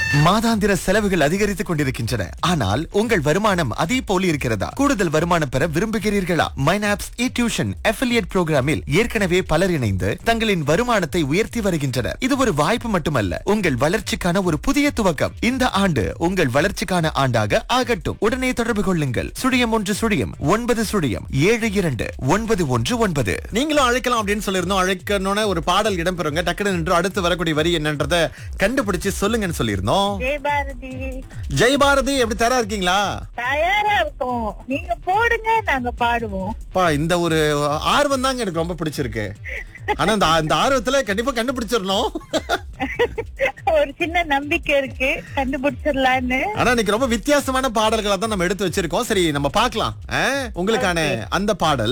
மாதாந்திர செலவுகள் அதிகரித்துக் கொண்டிருக்கின்றன ஆனால் உங்கள் வருமானம் அதே போல இருக்கிறதா கூடுதல் வருமானம் பெற விரும்புகிறீர்களா மைனாப்ஸ் இ டியூஷன் அஃபிலியேட் புரோகிராமில் ஏற்கனவே பலர் இணைந்து தங்களின் வருமானத்தை உயர்த்தி வருகின்றனர் இது ஒரு வாய்ப்பு மட்டுமல்ல உங்கள் வளர்ச்சிக்கான ஒரு புதிய துவக்கம் இந்த ஆண்டு உங்கள் வளர்ச்சிக்கான ஆண்டாக ஆகட்டும் உடனே தொடர்பு கொள்ளுங்கள் சுழியம் ஒன்று சுழியம் ஒன்பது சுழியம் ஏழு இரண்டு ஒன்பது ஒன்று ஒன்பது நீங்களும் அழைக்கலாம் அப்படின்னு சொல்லியிருந்தோம் அழைக்கணும்னு ஒரு பாடல் இடம்பெறுங்க டக்குனு நின்று அடுத்து வரக்கூடிய வரி என்னன்றத கண்டுபிடிச்சு சொல்லுங்கன்னு சொல்லியிருந்தோம் ஜெயபாரதி ஜெய் பாரதி எப்படி தயாரா இருக்கீங்களா தயாரா இருக்கோம் நீங்க போடுங்க நாங்க பாடுவோம் பா இந்த ஒரு ஆர்வம் தாங்க எனக்கு ரொம்ப பிடிச்சிருக்கு ஆனா இந்த இந்த ஆர்வத்துல கண்டிப்பா கண்டுபிடிச்சிடணும் ஒரு சின்ன நம்பிக்கை இருக்கு கண்டுபிடிச்சிடலான்னு ஆனா இன்னைக்கு ரொம்ப வித்தியாசமான பாடல்களை தான் நம்ம எடுத்து வச்சிருக்கோம் சரி நம்ம பார்க்கலாம் ஆ? உங்களுக்கான அந்த பாடல்